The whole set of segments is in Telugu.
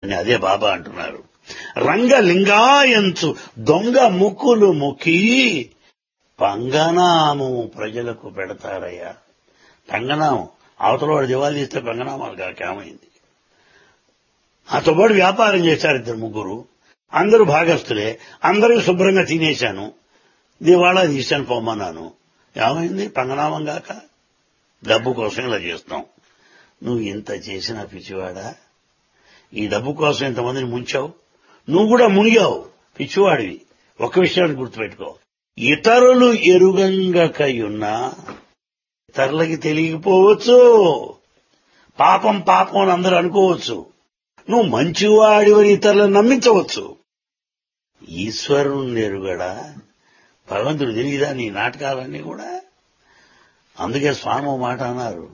అని అదే బాబా అంటున్నారు రంగలింగాయంచు దొంగ ముక్కులు ముఖి పంగనాము ప్రజలకు పెడతారయ్యా పంగనామం అవతల వాడు దివాళీ తీస్తే పంగనామాలు కాకేమైంది నాతో పాటు వ్యాపారం చేశారు ఇద్దరు ముగ్గురు అందరూ భాగస్తులే అందరూ శుభ్రంగా తినేశాను దివాళా తీశాను పొమ్మన్నాను ఏమైంది పంగనామం గాక డబ్బు కోసం ఇలా చేస్తాం నువ్వు ఇంత చేసినా పిచ్చివాడా ఈ డబ్బు కోసం ఇంతమందిని ముంచావు నువ్వు కూడా మునిగావు పిచ్చివాడివి ఒక విషయాన్ని గుర్తుపెట్టుకో ఇతరులు ఎరుగంగకయున్నా ఇతరులకి తెలియకపోవచ్చు పాపం పాపం అని అందరూ అనుకోవచ్చు నువ్వు మంచివాడివని ఇతరులను నమ్మించవచ్చు ఈశ్వరుని ఎరుగడా భగవంతుడు తెలియదా నీ నాటకాలన్నీ కూడా అందుకే స్వామి ఓ మాట అన్నారు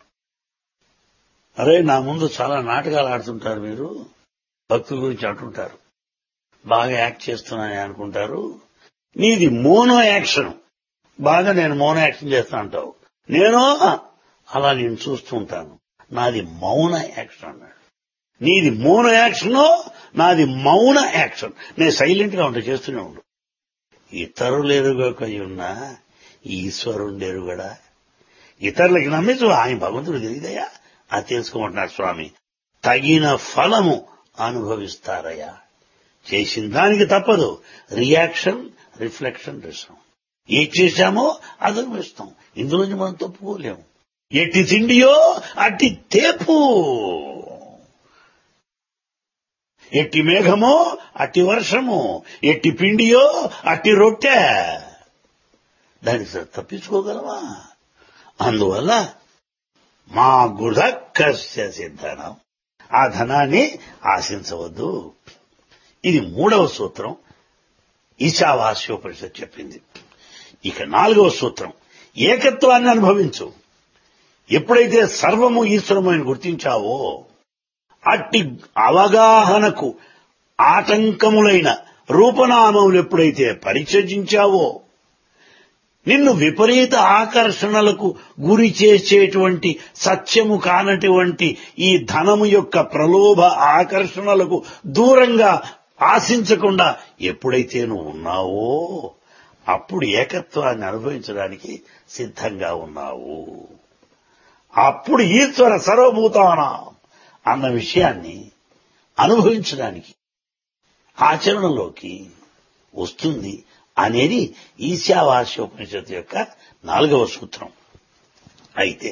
అరే నా ముందు చాలా నాటకాలు ఆడుతుంటారు మీరు భక్తుల గురించి అంటుంటారు బాగా యాక్ట్ చేస్తున్నానని అనుకుంటారు నీది మోనో యాక్షన్ బాగా నేను మోనో యాక్షన్ చేస్తా అంటావు నేను అలా నేను చూస్తూ ఉంటాను నాది మౌన యాక్షన్ అన్నాడు నీది మౌన యాక్షన్ నాది మౌన యాక్షన్ నేను సైలెంట్ గా ఉంటా చేస్తూనే ఉండు ఇతరులు ఎరుగకై ఉన్నా ఈశ్వరుడు ఎరుగడా ఇతరులకి నమ్మించు ఆయన భగవంతుడు తెలియదయా అది తెలుసుకోమంటున్నాడు స్వామి తగిన ఫలము అనుభవిస్తారయ్యా చేసిన దానికి తప్పదు రియాక్షన్ రిఫ్లెక్షన్ రిసం ఏం చేశామో అది అనుభవిస్తాం ఇందులోంచి మనం తప్పుకోలేము ఎట్టి తిండియో అట్టి తేపు ఎట్టి మేఘమో అట్టి వర్షము ఎట్టి పిండియో అట్టి రొట్టె దానికి తప్పించుకోగలవా అందువల్ల మా గుడక్కస్య సిద్ధనం ఆ ధనాన్ని ఆశించవద్దు ఇది మూడవ సూత్రం ఈశావాస్యోపనిషత్ చెప్పింది ఇక నాలుగవ సూత్రం ఏకత్వాన్ని అనుభవించు ఎప్పుడైతే సర్వము ఈశ్వరమైన గుర్తించావో అట్టి అవగాహనకు ఆటంకములైన రూపనామములు ఎప్పుడైతే పరిచయించావో నిన్ను విపరీత ఆకర్షణలకు గురి చేసేటువంటి సత్యము కానటువంటి ఈ ధనము యొక్క ప్రలోభ ఆకర్షణలకు దూరంగా ఆశించకుండా ఎప్పుడైతే నువ్వు ఉన్నావో అప్పుడు ఏకత్వాన్ని అనుభవించడానికి సిద్ధంగా ఉన్నావు అప్పుడు ఈశ్వర సర్వభూతానా అన్న విషయాన్ని అనుభవించడానికి ఆచరణలోకి వస్తుంది అనేది ఈశావాస్యోపనిషత్తు యొక్క నాలుగవ సూత్రం అయితే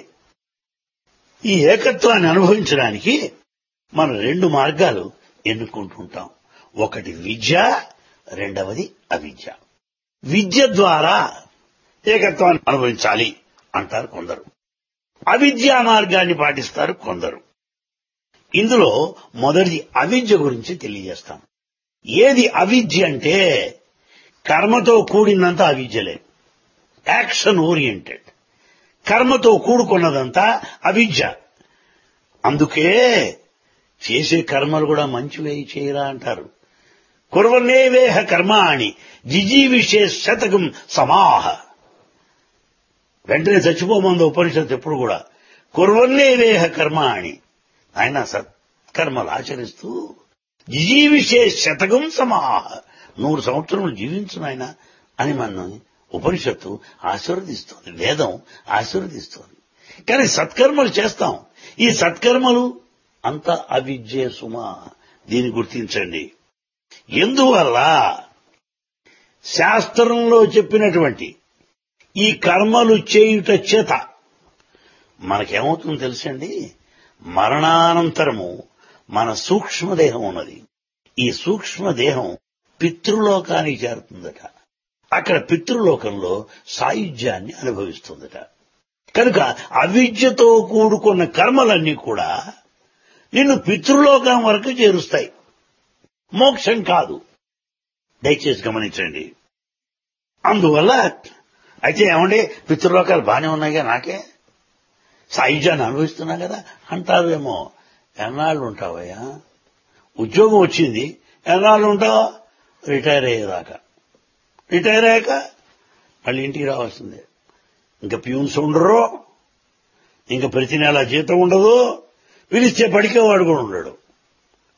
ఈ ఏకత్వాన్ని అనుభవించడానికి మనం రెండు మార్గాలు ఎన్నుకుంటుంటాం ఒకటి విద్య రెండవది అవిద్య విద్య ద్వారా ఏకత్వాన్ని అనుభవించాలి అంటారు కొందరు అవిద్యా మార్గాన్ని పాటిస్తారు కొందరు ఇందులో మొదటిది అవిద్య గురించి తెలియజేస్తాం ఏది అవిద్య అంటే కర్మతో కూడినంత అవిద్యలే యాక్షన్ ఓరియంటెడ్ కర్మతో కూడుకున్నదంతా అవిద్య అందుకే చేసే కర్మలు కూడా మంచివే చేయరా అంటారు కుర్వన్నేవేహ కర్మాణి జిజీవిషే శతకం సమాహ వెంటనే చచ్చిపోమంది ఉపనిషత్తు ఎప్పుడు కూడా కుర్వన్నేవేహ కర్మాణి ఆయన సత్కర్మలు ఆచరిస్తూ జిజీవిషే శతకం సమాహ నూరు సంవత్సరములు జీవించు నాయన అని మన ఉపనిషత్తు ఆశీర్వదిస్తోంది వేదం ఆశీర్వదిస్తోంది కానీ సత్కర్మలు చేస్తాం ఈ సత్కర్మలు అంత అవిద్యే సుమా దీన్ని గుర్తించండి ఎందువల్ల శాస్త్రంలో చెప్పినటువంటి ఈ కర్మలు చేయుట చేత మనకేమవుతుందో తెలుసండి మరణానంతరము మన సూక్ష్మదేహం ఉన్నది ఈ సూక్ష్మదేహం పితృలోకానికి చేరుతుందట అక్కడ పితృలోకంలో సాయుధ్యాన్ని అనుభవిస్తుందట కనుక అవిద్యతో కూడుకున్న కర్మలన్నీ కూడా నిన్ను పితృలోకం వరకు చేరుస్తాయి మోక్షం కాదు దయచేసి గమనించండి అందువల్ల అయితే ఏమండి పితృలోకాలు బాగానే ఉన్నాయిగా నాకే సాయుధ్యాన్ని అనుభవిస్తున్నా కదా అంటావేమో ఎన్నాళ్ళు ఉంటావయ్యా ఉద్యోగం వచ్చింది ఎన్నాళ్ళు ఉంటావు రిటైర్ అయ్యేదాకా రిటైర్ అయ్యాక మళ్ళీ ఇంటికి రావాల్సిందే ఇంకా ప్యూన్స్ ఉండరు ఇంకా ప్రతి నెల జీతం ఉండదు పిలిస్తే పడికేవాడు కూడా ఉండడు